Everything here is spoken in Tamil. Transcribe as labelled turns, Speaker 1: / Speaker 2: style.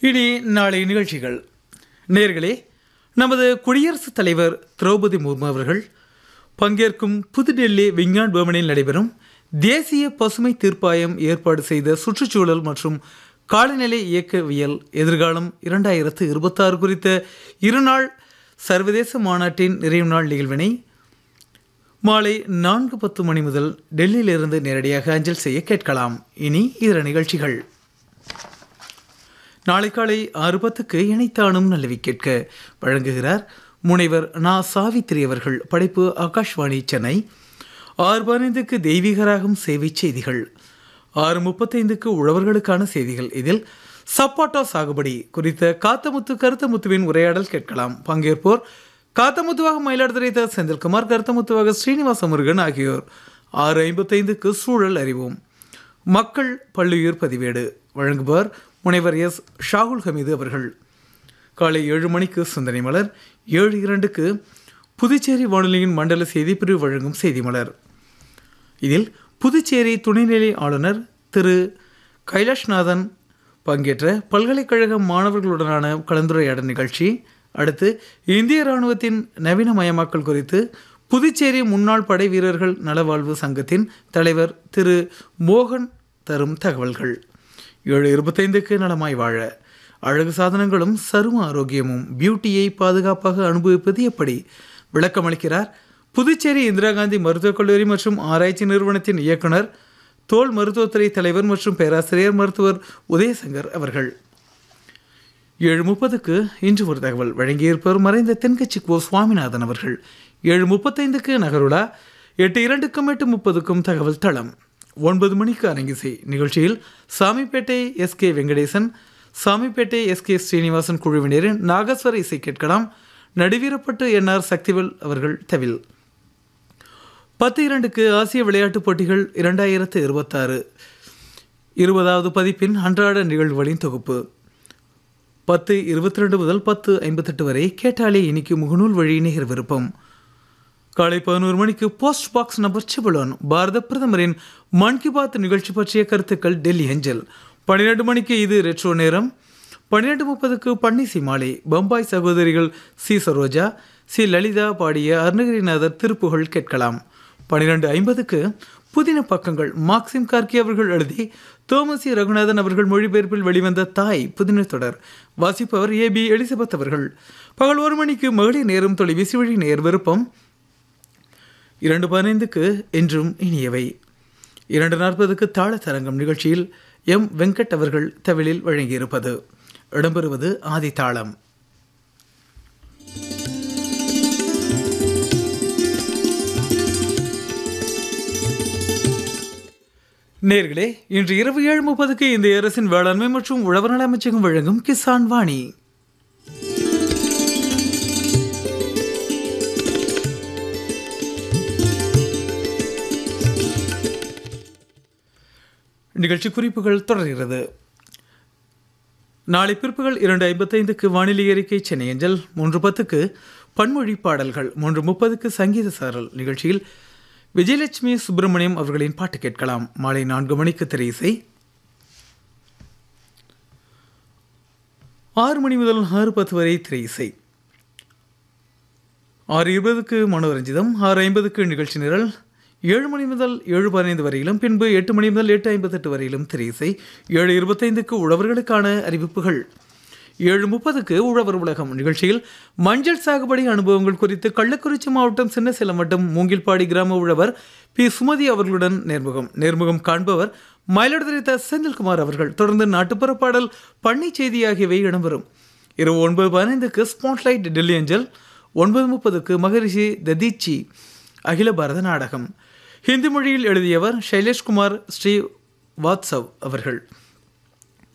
Speaker 1: இனி நாளை நிகழ்ச்சிகள் நேர்களே நமது குடியரசுத் தலைவர் திரௌபதி முர்மு அவர்கள் பங்கேற்கும் புதுடெல்லி விஞ்ஞான் பவனில் நடைபெறும் தேசிய பசுமை தீர்ப்பாயம் ஏற்பாடு செய்த சுற்றுச்சூழல் மற்றும் காலநிலை இயக்கவியல் எதிர்காலம் இரண்டாயிரத்து இருபத்தாறு குறித்த இருநாள் சர்வதேச மாநாட்டின் நிறைவு நாள் நிகழ்வினை மாலை நான்கு பத்து மணி முதல் டெல்லியிலிருந்து நேரடியாக அஞ்சல் செய்ய கேட்கலாம் இனி இதர நிகழ்ச்சிகள் நாளை காலை ஆறு பத்துக்கு இணைத்தானும் நல்லவி கேட்க வழங்குகிறார் முனைவர் நா சாவித்திரி அவர்கள் படைப்பு ஆகாஷ்வாணி சென்னை ஆறு பதினைந்துக்கு தெய்வீகராகும் சேவை செய்திகள் ஆறு முப்பத்தைந்துக்கு உழவர்களுக்கான செய்திகள் இதில் சப்பாட்டா சாகுபடி குறித்த காத்தமுத்து கருத்தமுத்துவின் உரையாடல் கேட்கலாம் பங்கேற்போர் காத்தமுத்துவாக மயிலாடுதுறை த செந்தில்குமார் கருத்தமுத்துவாக ஸ்ரீனிவாச முருகன் ஆகியோர் ஆறு ஐம்பத்தைந்துக்கு சூழல் அறிவோம் மக்கள் பள்ளியூர் பதிவேடு வழங்குபவர் முனைவர் எஸ் ஷாகுல் ஹமீது அவர்கள் காலை ஏழு மணிக்கு சிந்தனை மலர் ஏழு இரண்டுக்கு புதுச்சேரி வானொலியின் மண்டல செய்திப்பிரிவு வழங்கும் செய்தி மலர் இதில் புதுச்சேரி துணைநிலை ஆளுநர் திரு கைலாஷ்நாதன் பங்கேற்ற பல்கலைக்கழக மாணவர்களுடனான கலந்துரையாடல் நிகழ்ச்சி அடுத்து இந்திய இராணுவத்தின் நவீனமயமாக்கல் குறித்து புதுச்சேரி முன்னாள் படை வீரர்கள் நலவாழ்வு சங்கத்தின் தலைவர் திரு மோகன் தரும் தகவல்கள் ஏழு இருபத்தைந்துக்கு நலமாய் வாழ அழகு சாதனங்களும் சரும ஆரோக்கியமும் பியூட்டியை பாதுகாப்பாக அனுபவிப்பது எப்படி விளக்கமளிக்கிறார் புதுச்சேரி இந்திரா காந்தி மருத்துவக் கல்லூரி மற்றும் ஆராய்ச்சி நிறுவனத்தின் இயக்குனர் தோல் மருத்துவத்துறை தலைவர் மற்றும் பேராசிரியர் மருத்துவர் உதயசங்கர் அவர்கள் ஏழு முப்பதுக்கு இன்று ஒரு தகவல் வழங்கியிருப்பவர் மறைந்த தென்கட்சி கோ சுவாமிநாதன் அவர்கள் ஏழு முப்பத்தைந்துக்கு நகருலா எட்டு இரண்டுக்கும் எட்டு முப்பதுக்கும் தகவல் தளம் ஒன்பது மணிக்கு அரங்கிசை நிகழ்ச்சியில் Samipettai S K Venkatesan Samipettai S K Srinivasan குழுவினரின் நாகஸ்வர இசை கேட்கலாம் நடுவீரப்பட்டு என்ஆர் சக்திவேல் அவர்கள் தவில் பத்து இரண்டுக்கு ஆசிய விளையாட்டுப் போட்டிகள் இரண்டாயிரத்து இருபத்தாறு இருபதாவது பதிப்பின் அன்றாட நிகழ்வுகளின் தொகுப்பு பத்து இருபத்தி ரெண்டு முதல் பத்து ஐம்பத்தெட்டு வரை கேட்டாலே இன்னைக்கு முகநூல் வழி நேர் விருப்பம் காலை பதினோரு மணிக்கு போஸ்ட் பாக்ஸ் நம்பர் சிபுலோன் பாரத பிரதமரின் மன் கி பாத் நிகழ்ச்சி பற்றிய கருத்துக்கள் டெல்லி அஞ்சல் பன்னிரெண்டு மணிக்கு இது ரெட்ரோ நேரம் பன்னிரெண்டு முப்பதுக்கு பன்னிசி மாலை பம்பாய் சகோதரிகள் சி சரோஜா சி லலிதா பாடிய அருணகிரிநாதர் திருப்புகழ் கேட்கலாம் பன்னிரெண்டு ஐம்பதுக்கு புதின பக்கங்கள் மார்க்சிம் கார்கி அவர்கள் எழுதி தோமசி ரகுநாதன் அவர்கள் மொழிபெயர்ப்பில் வெளிவந்த தாய் புதின தொடர் வாசிப்பவர் ஏ பி எலிசபெத் அவர்கள் பகல் ஒரு மணிக்கு மகளிர் நேரும் தொலைபேசி வழி நேர் விருப்பம் இரண்டு பதினைந்துக்கு என்றும் இனியவை இரண்டு நாற்பதுக்கு தாளத்தரங்கம் நிகழ்ச்சியில் எம் வெங்கட் அவர்கள் தவிழில் வழங்கியிருப்பது இடம்பெறுவது ஆதி தாளம் நேர்களே இன்று இரவு ஏழு முப்பதுக்கு இந்த அரசின் வேளாண்மை மற்றும் உழவர் நல அமைச்சகம் வழங்கும் கிசான் வாணி நிகழ்ச்சி குறிப்புகள் தொடர்கிறது நாளை பிற்பகல் இரண்டு ஐம்பத்தைந்துக்கு வானிலை அறிக்கை சென்னை அஞ்சல் மூன்று பத்துக்கு பன்மொழி பாடல்கள் மூன்று முப்பதுக்கு சங்கீத சாரல் நிகழ்ச்சியில் விஜயலட்சுமி சுப்பிரமணியம் அவர்களின் பாட்டு கேட்கலாம் மாலை நான்கு மணிக்கு திரை இசை ஆறு மணி முதல் ஆறு பத்து வரை திரை இசை ஆறு இருபதுக்கு மனோரஞ்சிதம் ஆறு ஐம்பதுக்கு நிகழ்ச்சி நிரல் ஏழு மணி முதல் ஏழு பதினைந்து வரையிலும் பின்பு எட்டு மணி முதல் எட்டு ஐம்பத்தெட்டு வரையிலும் திரை இசை ஏழு இருபத்தைந்துக்கு உழவர்களுக்கான அறிவிப்புகள் ஏழு முப்பதுக்கு உழவர் உலகம் நிகழ்ச்சியில் மஞ்சள் சாகுபடி அனுபவங்கள் குறித்து கள்ளக்குறிச்சி மாவட்டம் சின்னசேலம் வட்டம் மூங்கில்பாடி கிராம உழவர் பி சுமதி அவர்களுடன் நேர்முகம் நேர்முகம் காண்பவர் மயிலாடுதுறை த செந்தில்குமார் அவர்கள் தொடர்ந்து நாட்டுப்புற பாடல் பண்ணை செய்தி ஆகியவை இடம்பெறும் இரவு ஒன்பது பதினைந்துக்கு ஸ்பாட்லைட் டெல்லி அஞ்சல் ஒன்பது முப்பதுக்கு மகரிஷி ததீச்சி அகில பாரத நாடகம் ஹிந்தி மொழியில் எழுதியவர் சைலேஷ்குமார் ஸ்ரீ வாத்சவ் அவர்கள்